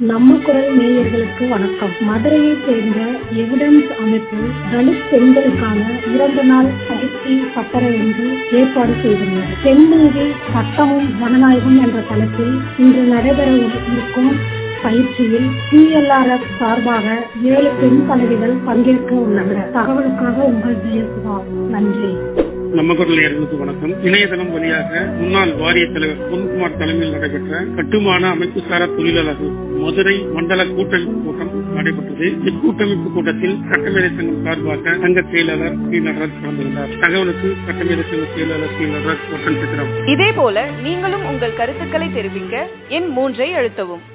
நம்ம குரல் நேயர்களுக்கு வணக்கம் மதுரையைச் சேர்ந்த எவிடன்ஸ் அமைப்பு தலித் பெண்களுக்கான இரண்டு நாள் பயிற்சி பட்டறை ஒன்று ஏற்பாடு செய்துள்ளது பெண் நீதி சட்டமும் ஜனநாயகம் என்ற தலைப்பில் இன்று நடைபெற இருக்கும் பயிற்சியில் டிஎல்ஆர்எஃப் சார்பாக ஏழு பெண் தலைவிகள் பங்கேற்க உள்ளனர் தகவலுக்காக உங்கள் ஜெயசுதா நன்றி நம்ம குரல் நேயர்களுக்கு வணக்கம் இணையதளம் வழியாக முன்னாள் வாரிய தலைவர் பொன்குமார் தலைமையில் நடைபெற்ற கட்டுமான அமைப்புசாரா தொழிலாளர்கள் மதுரை மண்டல கூட்டமைப்பு கூட்டம் நடைபெற்றது இக்கூட்டமைப்பு கூட்டத்தில் சட்டமேதை சங்கம் சார்பாக சங்க செயலாளர் சி நடராஜ் கலந்து கொண்டார் தகவலுக்கு சட்டமேதை சங்க செயலாளர் சி நடராஜ் ஓட்டன் சித்திரம் இதே போல நீங்களும் உங்கள் கருத்துக்களை தெரிவிக்க எண் மூன்றை அழுத்தவும்